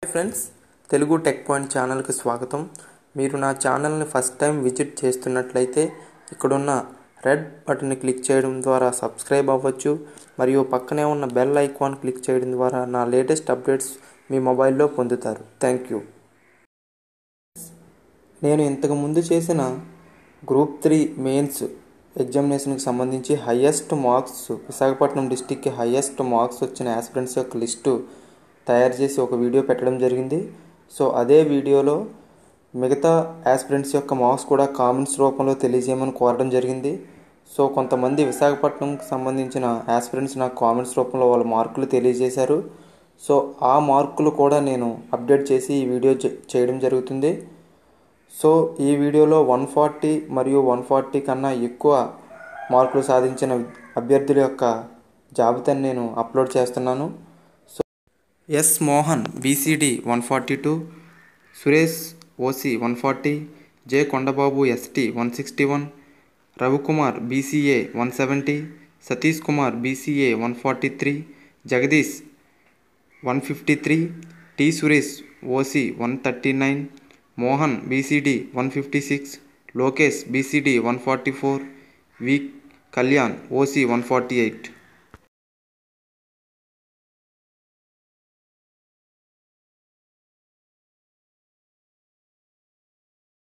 friends Telugu tech point ఛానల్కి స్వాగతం మీరు నా ఛానల్ని ఫస్ట్ టైం విజిట్ చేస్తున్నట్లయితే ఇక్కడున్న రెడ్ బటన్ని క్లిక్ చేయడం ద్వారా సబ్స్క్రైబ్ అవ్వచ్చు మరియు పక్కనే ఉన్న బెల్ ఐకాన్ క్లిక్ చేయడం ద్వారా నా లేటెస్ట్ అప్డేట్స్ మీ మొబైల్లో పొందుతారు థ్యాంక్ యూ నేను ఇంతకు ముందు చేసిన గ్రూప్ త్రీ మెయిన్స్ ఎగ్జామినేషన్కి సంబంధించి హయ్యెస్ట్ మార్క్స్ విశాఖపట్నం డిస్టిక్కి హయ్యెస్ట్ మార్క్స్ వచ్చిన యాస్పిరెంట్స్ యొక్క లిస్టు తయారు చేసి ఒక వీడియో పెట్టడం జరిగింది సో అదే వీడియోలో మిగతా యాస్పిరెంట్స్ యొక్క మార్క్స్ కూడా కామెంట్స్ రూపంలో తెలియజేయమని కోరడం జరిగింది సో కొంతమంది విశాఖపట్నంకి సంబంధించిన యాస్పిరెంట్స్ నాకు కామెంట్స్ రూపంలో వాళ్ళ మార్కులు తెలియజేశారు సో ఆ మార్కులు కూడా నేను అప్డేట్ చేసి ఈ వీడియో చే- చేయడం జరుగుతుంది సో ఈ వీడియోలో వన్ ఫార్టీ మరియు వన్ ఫార్టీ కన్నా ఎక్కువ మార్కులు సాధించిన అభ్యర్థుల యొక్క జాబితాని నేను అప్లోడ్ చేస్తున్నాను so S Mohan BCD one forty two Suresh OC one forty J Kondababu ST one sixty one Ravikumar BCA one seventy Satish Kumar BCA one forty three Jagadish one fifty three T Suresh OC one thirty nine Mohan BCD one fifty six Lokesh BCD one forty four V Kalyan OC one forty eight